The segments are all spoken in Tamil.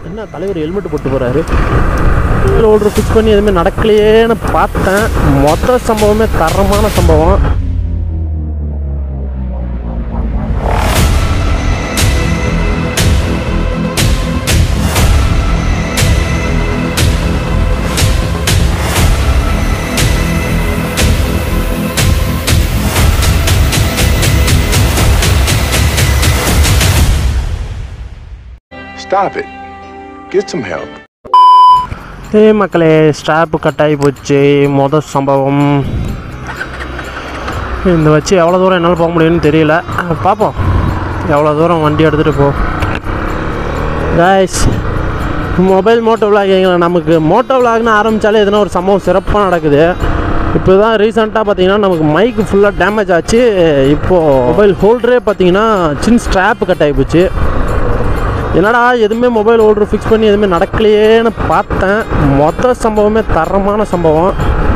என்ன தலைவர் ஹெல்மெட் போட்டு போகிறாரு ஓல்டர் ஃபிக்ஸ் பண்ணி எதுவுமே நடக்கலையேன்னு பார்த்தேன் மொத்த சம்பவமே தரமான சம்பவம் Stop it. Get some help. ஏ மக்களே ஸ்ட்ராப்பு கட் ஆகி போச்சு மொதல் சம்பவம் இந்த வச்சு எவ்வளோ தூரம் என்னால் போக முடியும்னு தெரியல பார்ப்போம் எவ்வளோ தூரம் வண்டி எடுத்துகிட்டு போ காய்ஸ் மொபைல் மோட்டோ விளாகிங்களா நமக்கு மோட்டோ விளாக்னு ஆரம்பித்தாலே எதுனா ஒரு சம்பவம் சிறப்பாக நடக்குது இப்போ தான் ரீசெண்டாக பார்த்தீங்கன்னா நமக்கு மைக்கு ஃபுல்லாக டேமேஜ் ஆச்சு இப்போது மொபைல் ஹோல்டரே பார்த்தீங்கன்னா சின்ன ஸ்ட்ராப்பு கட் ஆகி போச்சு என்னடா எதுவுமே மொபைல் ஹோல்டர் ஃபிக்ஸ் பண்ணி எதுவுமே நடக்கலையேன்னு பார்த்தேன் மொத்த சம்பவமே தரமான சம்பவம்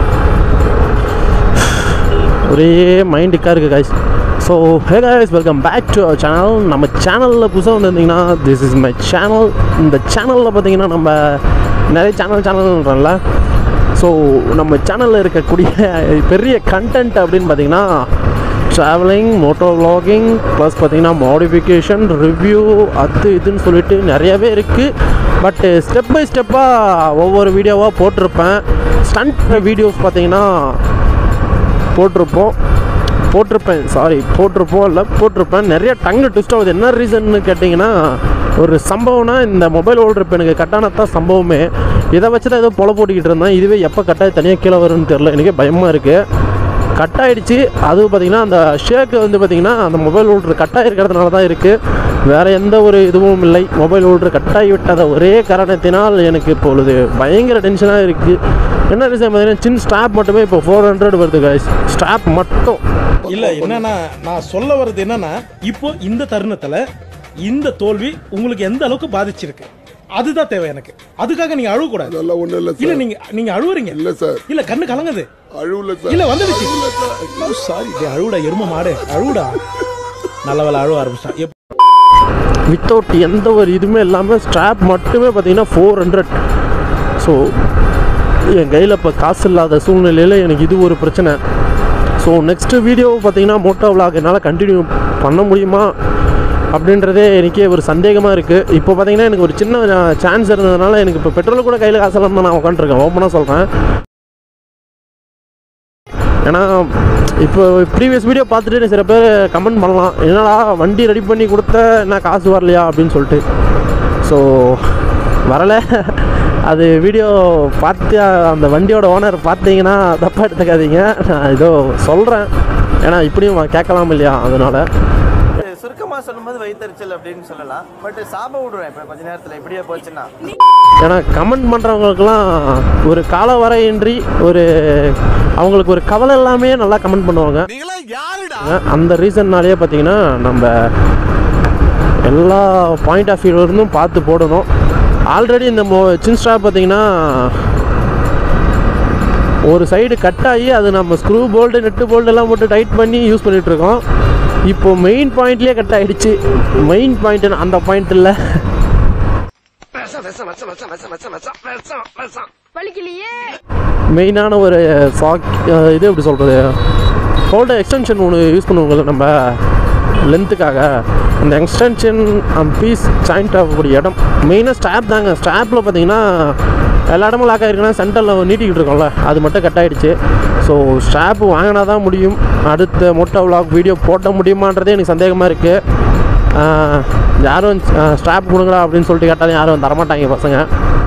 ஒரே மைண்டுக்காக இருக்குது guys so hey guys welcome back to our channel நம்ம சேனலில் புதுசாக வந்திருந்தீங்கன்னா திஸ் இஸ் மை சேனல் இந்த சேனலில் பார்த்தீங்கன்னா நம்ம நிறைய சேனல் சேனல்ன்றல ஸோ நம்ம சேனலில் இருக்கக்கூடிய பெரிய கண்டென்ட் அப்படின்னு பார்த்தீங்கன்னா ட்ராவலிங் மோட்டோ vlogging ப்ளஸ் பார்த்தீங்கன்னா மாடிஃபிகேஷன் ரிவ்யூ அது இதுன்னு சொல்லிட்டு நிறையவே இருக்குது பட்டு ஸ்டெப் பை ஸ்டெப்பாக ஒவ்வொரு வீடியோவாக போட்டிருப்பேன் ஸ்டண்ட் வீடியோஸ் பார்த்தீங்கன்னா போட்டிருப்போம் போட்டிருப்பேன் சாரி போட்டிருப்போம் இல்லை போட்டிருப்பேன் நிறைய டங்கு ட்விஸ்ட் ஆகுது என்ன ரீசன்னு கேட்டிங்கன்னா ஒரு சம்பவம்னா இந்த மொபைல் ஹோல்டர் இப்போ எனக்கு கட்டானதான் சம்பவமே இதை வச்சு தான் ஏதோ பொல போட்டுக்கிட்டு இருந்தேன் இதுவே எப்போ கட்டாயி தனியாக கீழே வரும்னு தெரில எனக்கே பயமாக இருக்குது கட் ஆயிடுச்சு அதுவும் பார்த்தீங்கன்னா அந்த ஷேக்கு வந்து பார்த்தீங்கன்னா அந்த மொபைல் ஹோல்டர் கட் ஆகிருக்கிறதுனால தான் இருக்குது வேறு எந்த ஒரு இதுவும் இல்லை மொபைல் ஹோல்டர் கட் ஆகி விட்டத ஒரே காரணத்தினால் எனக்கு இப்பொழுது பயங்கர டென்ஷனாக இருக்குது என்ன ரீசன் பார்த்தீங்கன்னா சின்ன ஸ்டாப் மட்டுமே இப்போ ஃபோர் ஹண்ட்ரட் வருது guys ஸ்டாப் மட்டும் இல்ல என்னன்னா நான் சொல்ல வர்றது என்னன்னா இப்போ இந்த தருணத்துல இந்த தோல்வி உங்களுக்கு எந்த அளவுக்கு பாதிச்சிருக்கு அதுதான் தேவை எனக்கு அதுக்காக நீங்க அழுவ கூடாது அதெல்லாம் ஒண்ணும் இல்ல இல்ல சார் நீங்க நீங்க அழுவுறீங்க இல்ல சார் இல்ல கண்ணு கலங்குது அழுவல சார் இல்ல வந்துடுச்சு சாரி அழுவுடா எரும மாடு அழுவுடா நல்ல வேலை அழுவ ஆரம்பிச்சான் எப்- வித்தவுட் எந்த ஒரு இதுவுமே இல்லாமல் ஸ்ட்ராப் மட்டுமே பார்த்தீங்கன்னா ஃபோர் ஹண்ட்ரட் ஸோ என் கையில் இப்போ காசு இல்லாத சூழ்நிலையில் எனக்கு இது ஒரு பிரச்சனை ஸோ நெக்ஸ்ட்டு வீடியோ பார்த்தீங்கன்னா மோட்டோ vlog என்னால் கண்டினியூ பண்ண முடியுமா அப்படின்றதே எனக்கே ஒரு சந்தேகமாக இருக்குது இப்போ பார்த்தீங்கன்னா எனக்கு ஒரு சின்ன சான்ஸ் இருந்ததுனால எனக்கு இப்போ பெட்ரோல் கூட கையில் காசு இல்லாமல் நான் உட்காந்துருக்கேன் ஓப்பனாக சொல்கிறேன் ஏன்னா இப்போ ப்ரீவியஸ் வீடியோ பார்த்துட்டு சில பேர் கமெண்ட் பண்ணலாம் என்னடா வண்டி ரெடி பண்ணி கொடுத்த என்ன காசு வரலையா அப்படின்னு சொல்லிட்டு ஸோ வரலை அது வீடியோ பார்த்து அந்த வண்டியோட ஓனர் பார்த்தீங்கன்னா தப்பாக எடுத்துக்காதீங்க நான் ஏதோ சொல்கிறேன் ஏன்னா இப்படியும் கேட்கலாம் இல்லையா அதனால் சுருக்கமா சொல்லும்போது வயிற்றுச்சல் அப்படின்னு சொல்லலாம் பட் சாப விடுவேன் இப்ப கொஞ்ச நேரத்துல இப்படியே போச்சுன்னா ஏன்னா கமெண்ட் பண்ணுறவங்களுக்குலாம் ஒரு கால வரையின்றி ஒரு அவங்களுக்கு ஒரு கவலை எல்லாமே நல்லா கமெண்ட் பண்ணுவாங்க அந்த ரீசன்னாலேயே பார்த்தீங்கன்னா நம்ம எல்லா பாயிண்ட் ஆஃப் வியூலேருந்தும் பார்த்து போடணும் ஆல்ரெடி இந்த மோ சின் ஸ்டாப் பார்த்தீங்கன்னா ஒரு சைடு கட் ஆகி அது நம்ம ஸ்க்ரூ போல்டு நெட்டு போல்டு எல்லாம் போட்டு டைட் பண்ணி யூஸ் பண்ணிட்டு இருக்கோம் இப்போ மெயின் பாயிண்ட்லேயே கட் ஆகிடுச்சு மெயின் பாயிண்ட் அந்த பாயிண்ட் இல்லை மெயினான ஒரு சாக் இது எப்படி சொல்கிறது ஹோல்டர் எக்ஸ்டென்ஷன் ஒன்று யூஸ் பண்ணுவோங்கள்ல நம்ம லென்த்துக்காக அந்த எக்ஸ்டென்ஷன் பீஸ் ஜாயிண்ட் ஆகக்கூடிய இடம் மெயினாக ஸ்டாப் தாங்க ஸ்டாப்பில் பார்த்தீங்கன்னா எல்லா இடமும் லாக் ஆகிருக்குன்னா சென்டரில் நீட்டிக்கிட்டு இருக்கோம்ல அது மட்டும் கட் ஆகிடுச்சு ஸோ ஸ்ட்ராப் வாங்கினா தான் முடியும் அடுத்த மொட்டை விளாக் வீடியோ போட்ட முடியுமான்றதே எனக்கு சந்தேகமாக இருக்குது யாரும் ஸ்ட்ராப் கொடுங்கடா அப்படின்னு சொல்லிட்டு கேட்டாலும் யாரும் தரமாட்டாங்க பசங்க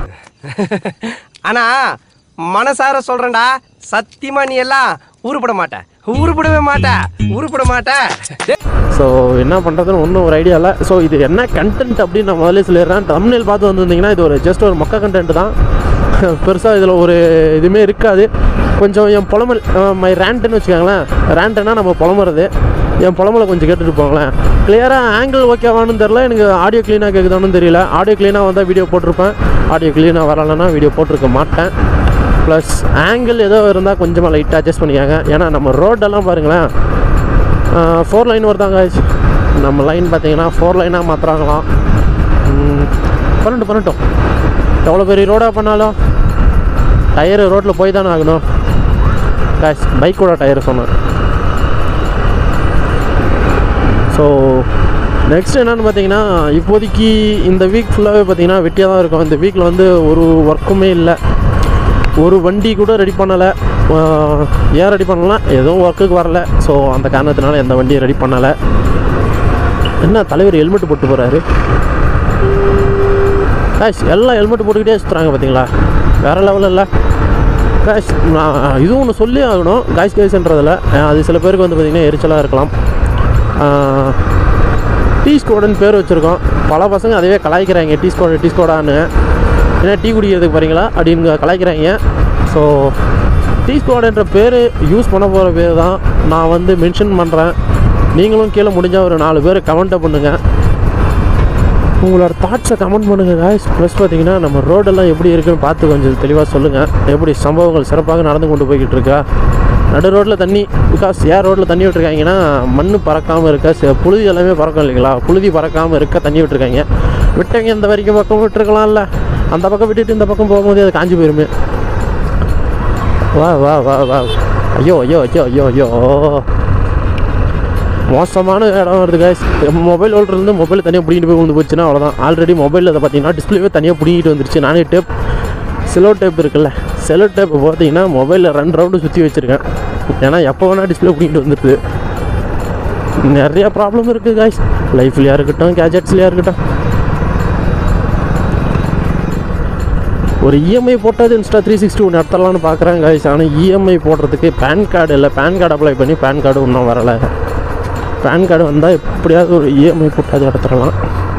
ஆனா மனசார சொல்றேன்டா சத்தியமா நீ எல்லாம் உருப்பட மாட்ட உருப்படவே மாட்ட உருப்பட மாட்ட ஸோ என்ன பண்ணுறதுன்னு ஒன்றும் ஒரு ஐடியா இல்லை ஸோ இது என்ன கண்டென்ட் அப்படின்னு நான் முதல்ல சொல்லிடுறேன் தமிழில் பார்த்து வந்திருந்தீங்கன்னா இது ஒரு ஜஸ்ட் ஒரு மொக்க கண்டென்ட் தான் பெருசாக இதில் ஒரு இதுவுமே இருக்காது கொஞ்சம் என் புலமல் மை ரேண்ட்டுன்னு வச்சுக்கோங்களேன் ரேண்ட்டுனா நம்ம புலம்புறது என் புலம்பலை கொஞ்சம் கேட்டுட்டு போங்களேன் கிளியராக ஆங்கிள் ஓகேவானு தெரில எனக்கு ஆடியோ க்ளீனாக கேட்குதானு தெரியல ஆடியோ க்ளீனாக வந்தால் வீடியோ போட்டிருப்பேன் ஆடியோ க்ளீனாக வரலைன்னா வீடியோ போட்டிருக்க மாட்டேன் ப்ளஸ் ஆங்கிள் ஏதோ இருந்தால் கொஞ்சமாக லைட்டாக அட்ஜஸ்ட் பண்ணிக்காங்க ஏன்னா நம்ம ரோடெல்லாம் பாருங்களேன் ஃபோர் லைன் வருதாங்க நம்ம லைன் பார்த்தீங்கன்னா ஃபோர் லைனாக மாற்றுறாங்களாம் பண்ணட்டும் பண்ணட்டும் எவ்வளோ பெரிய ரோடாக பண்ணாலும் டயரு ரோட்டில் போய் தானே ஆகணும் காய்ஸ் பைக்கோட டயர் சொன்னேன் ஸோ நெக்ஸ்ட் என்னன்னு பார்த்தீங்கன்னா இப்போதைக்கு இந்த வீக் ஃபுல்லாகவே பார்த்தீங்கன்னா வெட்டியாக தான் இருக்கும் இந்த வீக்கில் வந்து ஒரு ஒர்க்குமே இல்லை ஒரு வண்டி கூட ரெடி பண்ணலை ஏன் ரெடி பண்ணலாம் எதுவும் ஒர்க்குக்கு வரல ஸோ அந்த காரணத்தினால எந்த வண்டியும் ரெடி பண்ணலை என்ன தலைவர் ஹெல்மெட் போட்டு போகிறாரு காஷ் எல்லாம் ஹெல்மெட் போட்டுக்கிட்டே சுற்றுறாங்க பார்த்தீங்களா வேறு லெவலில் இல்லை காஷ் நான் இதுவும் ஒன்று சொல்லி ஆகணும் காய்ஸ் காய்ஸ்ன்றதில் அது சில பேருக்கு வந்து பார்த்திங்கன்னா எரிச்சலாக இருக்கலாம் டீ ஸ்கோடுன்னு பேர் வச்சுருக்கோம் பல பசங்க அதுவே கலாய்க்கிறாங்க டீ ஸ்கோடு டீ ஸ்கோடான்னு ஏன்னா டீ குடிக்கிறதுக்கு போகிறீங்களா அப்படின்னு கலாய்க்கிறாங்க ஸோ டீ ஸ்குவாடுன்ற பேர் யூஸ் பண்ண போகிற பேர் தான் நான் வந்து மென்ஷன் பண்ணுறேன் நீங்களும் கீழே முடிஞ்சால் ஒரு நாலு பேர் கமெண்ட்டை பண்ணுங்கள் உங்களோட தாட்ஸை கமெண்ட் பண்ணுங்கள் guys ப்ளஸ் பார்த்தீங்கன்னா நம்ம ரோடெல்லாம் எப்படி இருக்குன்னு பார்த்து கொஞ்சம் தெளிவாக சொல்லுங்கள் எப்படி சம்பவங்கள் சிறப்பாக நடந்து கொண்டு போய்கிட்டு இருக்கா நடு ரோட்டில் தண்ணி பிகாஸ் ஏன் ரோட்டில் தண்ணி விட்டுருக்காங்கன்னா மண் பறக்காமல் இருக்க ச- புழுதி எல்லாமே பறக்கும் இல்லைங்களா புழுதி பறக்காமல் இருக்க தண்ணி விட்டுருக்காங்க விட்டவங்க இந்த வரைக்கும் பக்கம் விட்டுருக்கலாம்ல அந்த பக்கம் விட்டுட்டு இந்த பக்கம் போகும்போது அது காஞ்சி போயிருமே வா வா வா வா ஐயோ ஐயோ ஐயோ ஐயோ ஐயோ மோசமான இடம் வருது guys மொபைல் இருந்து மொபைல் தனியாக பிடிங்கிட்டு போய் விழுந்து போச்சுன்னா அவ்வளோதான் ஆல்ரெடி மொபைலில் அதை பார்த்தீங்கன்னா டிஸ்பிளேவே தனியாக பிடிங்கிட்டு வந்துருச்சு நானே டேப் செலோ டேப் இருக்குல்ல செலோ டேப் பார்த்தீங்கன்னா மொபைலில் ரெண்டு ரவுண்டு சுற்றி வச்சுருக்கேன் ஏன்னா எப்போ வேணால் டிஸ்பிளே பிடிங்கிட்டு வந்துடுது நிறைய ப்ராப்ளம் இருக்குது guys லைஃப்லையாக இருக்கட்டும் கேஜெட்ஸ்லையாக இருக்கட்டும் ஒரு இஎம்ஐ போட்டாது இன்ஸ்டா த்ரீ சிக்ஸ்டி ஒன்று நடத்தலாம்னு பார்க்குறேன் guys ஆனால் இஎம்ஐ போடுறதுக்கு பேன் கார்டு இல்லை பேன் கார்டு அப்ளை பண்ணி பேன் கார்டு இன்னும் வரலை பேன் கார்டு வந்தால் எப்படியாவது ஒரு இஎம்ஐ போட்டாது நடத்துடலாம்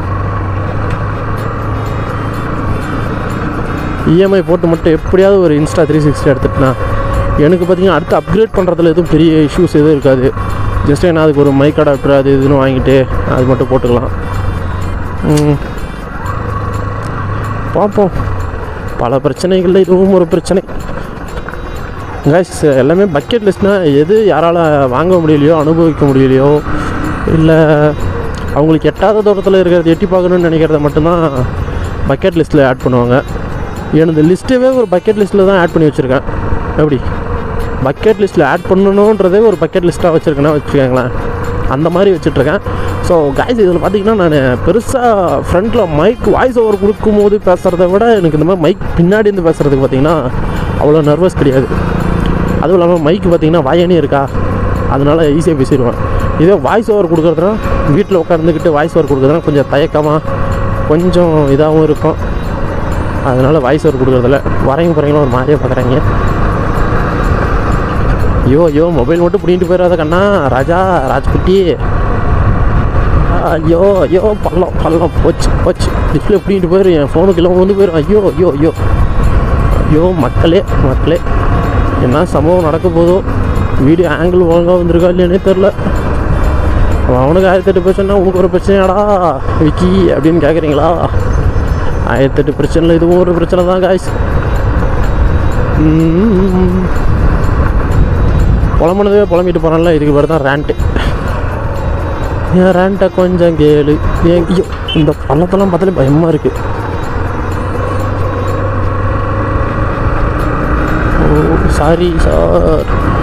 இஎம்ஐ போட்டு மட்டும் எப்படியாவது ஒரு இன்ஸ்டா த்ரீ சிக்ஸ்டி எடுத்துட்டுனா எனக்கு பார்த்தீங்கன்னா அடுத்து அப்கிரேட் பண்ணுறதுல எதுவும் பெரிய இஷ்யூஸ் எதுவும் இருக்காது ஜஸ்ட் என்ன அதுக்கு ஒரு மைக் அடாப்டர் அது இதுன்னு வாங்கிட்டு அது மட்டும் போட்டுக்கலாம் ம். பார்ப்போம் பல பிரச்சனைகளில் இதுவும் ஒரு பிரச்சனை guys எல்லாமே பக்கெட் லிஸ்ட்னால் எது யாரால் வாங்க முடியலையோ அனுபவிக்க முடியலையோ இல்லை அவங்களுக்கு எட்டாத தூரத்தில் இருக்கிறத எட்டி பார்க்கணும்னு நினைக்கிறத மட்டும்தான் பக்கெட் லிஸ்ட்டில் ஆட் பண்ணுவாங்க எனது லிஸ்ட்டவே ஒரு பக்கெட் லிஸ்ட்டில் தான் ஆட் பண்ணி வச்சுருக்கேன் எப்படி பக்கெட் லிஸ்ட்டில் ஆட் பண்ணணுன்றதே ஒரு பக்கெட் லிஸ்ட்டாக வச்சுருக்கேன்னா வச்சுக்கோங்களேன் அந்த மாதிரி வச்சுட்ருக்கேன் ஸோ காய்ஸ் இதில் பார்த்தீங்கன்னா நான் பெருசாக ஃப்ரண்ட்டில் மைக் வாய்ஸ் ஓவர் கொடுக்கும்போது பேசுகிறத விட எனக்கு இந்த மாதிரி மைக் பின்னாடி இருந்து பேசுகிறதுக்கு பார்த்தீங்கன்னா அவ்வளோ நர்வஸ் கிடையாது அதுவும் இல்லாமல் மைக் பார்த்தீங்கன்னா வாயானே இருக்கா அதனால ஈஸியாக பேசிடுவேன் இதே வாய்ஸ் ஓவர் கொடுக்குறதுனா வீட்டில் உட்காந்துக்கிட்டு வாய்ஸ் ஓவர் கொடுக்குறதுனா கொஞ்சம் தயக்கமாக கொஞ்சம் இதாகவும் இருக்கும் அதனால் வாய்ஸ் ஓவர் கொடுக்குறதில்ல வரைங்க போகிறீங்களா ஒரு மாதிரியே பார்க்குறாங்க ஐயோ ஐயோ மொபைல் மட்டும் பிடிங்கிட்டு போயிடாத கண்ணா ராஜா ராஜ்குட்டி ஐயோ ஐயோ பள்ளம் பள்ளம் போச்சு போச்சு டிஸ்பிளே பிடிங்கிட்டு போயிடும் என் ஃபோனுக்கு எல்லாம் வந்து போயிடும் ஐயோ ஐயோ ஐயோ ஐயோ மக்களே மக்களே என்ன சம்பவம் நடக்க போதோ வீடியோ ஆங்கிள் ஒழுங்காக வந்திருக்கா இல்லையானே தெரில அவனுக்கு ஆயிரத்தெட்டு பிரச்சனை உனக்கு ஒரு பிரச்சனையாடா விக்கி அப்படின்னு கேட்குறீங்களா ஆயிரத்தெட்டு பிரச்சனையில் இதுவும் ஒரு பிரச்சனை தான் காய்ஸ் புலம்புனதே புலம்பிட்டு போகிறான்ல இதுக்கு பேர் தான் ரேண்ட்டு என் ரேண்ட்டை கொஞ்சம் கேளு ஏன் ஐயோ இந்த பள்ளத்தெல்லாம் பார்த்தாலே பயமாக இருக்குது ஓ சாரி சார்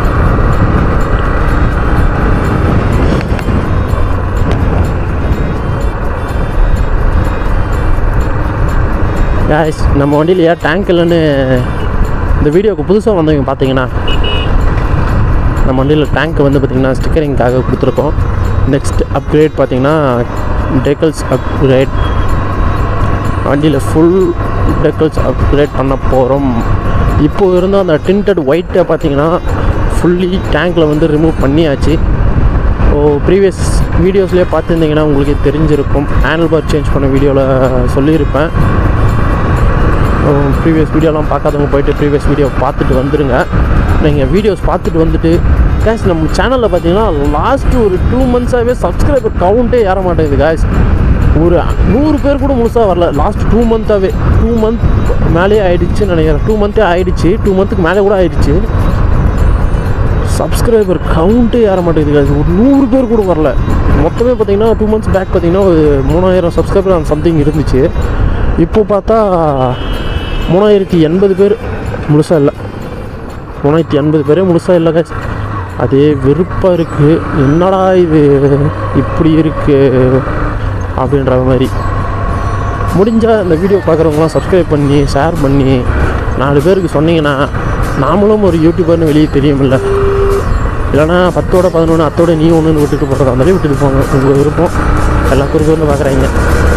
guys நம்ம வண்டியில் ஏன் டேங்க் இல்லைன்னு இந்த வீடியோவுக்கு புதுசாக வந்தவங்க பார்த்தீங்கன்னா நம்ம வண்டியில் டேங்க் வந்து பார்த்திங்கன்னா ஸ்டிக்கரிங்காக கொடுத்துருக்கோம் நெக்ஸ்ட் அப்கிரேட் பார்த்தீங்கன்னா டெக்கல்ஸ் அப்கிரேட் வண்டியில் ஃபுல் டெக்கல்ஸ் அப்கிரேட் பண்ண போகிறோம் இப்போ இருந்த அந்த டிண்டட் ஒயிட்டை பார்த்தீங்கன்னா ஃபுல்லி டேங்க்கில் வந்து ரிமூவ் பண்ணியாச்சு ஸோ ப்ரீவியஸ் வீடியோஸ்லேயே பார்த்துருந்தீங்கன்னா உங்களுக்கு தெரிஞ்சிருக்கும் ஹேண்டில் பார் சேஞ்ச் பண்ண வீடியோவில் சொல்லியிருப்பேன் ப்ரீவியஸ் வீடியோலாம் பார்க்காதவங்க போயிட்டு ப்ரீவியஸ் வீடியோ பார்த்துட்டு வந்துடுங்க நீங்கள் வீடியோஸ் பார்த்துட்டு வந்துட்டு கேஸ் நம்ம சேனலில் பார்த்தீங்கன்னா லாஸ்ட்டு ஒரு டூ மந்த்ஸாகவே சப்ஸ்கிரைபர் கவுண்ட்டே ஏற மாட்டேங்குது guys ஒரு நூறு பேர் கூட முழுசாக வரல லாஸ்ட் டூ மந்த்தாகவே டூ மந்த் மேலே ஆயிடுச்சுன்னு நினைக்கிறேன் டூ மந்த்தே ஆயிடுச்சு டூ மந்த்துக்கு மேலே கூட ஆயிடுச்சு சப்ஸ்கிரைபர் கவுண்ட்டே ஏற மாட்டேங்குது guys ஒரு நூறு பேர் கூட வரல மொத்தமே பார்த்தீங்கன்னா டூ மந்த்ஸ் பேக் பார்த்தீங்கன்னா ஒரு மூணாயிரம் சப்ஸ்கிரைபர் சம்திங் இருந்துச்சு இப்போ பார்த்தா மூணாயிரத்தி எண்பது பேர் முழுசாக இல்லை மூணாயிரத்தி எண்பது பேரே முழுசாக இல்லை guys. அதே வெறுப்பாக இருக்குது என்னடா இது இப்படி இருக்குது அப்படின்ற மாதிரி முடிஞ்சால் இந்த வீடியோ பார்க்குறவங்களாம் சப்ஸ்கிரைப் பண்ணி ஷேர் பண்ணி நாலு பேருக்கு சொன்னீங்கன்னா நாமளும் ஒரு யூடியூபர்னு வெளியே தெரியுமில்ல இல்லைனா பத்தோட பதினொன்று அத்தோட நீ ஒன்றுன்னு விட்டுட்டு போகிறதா இருந்தாலே விட்டுட்டு போங்க உங்கள் விருப்பம் எல்லா குறிப்பிட்டு பார்க்குறாங்க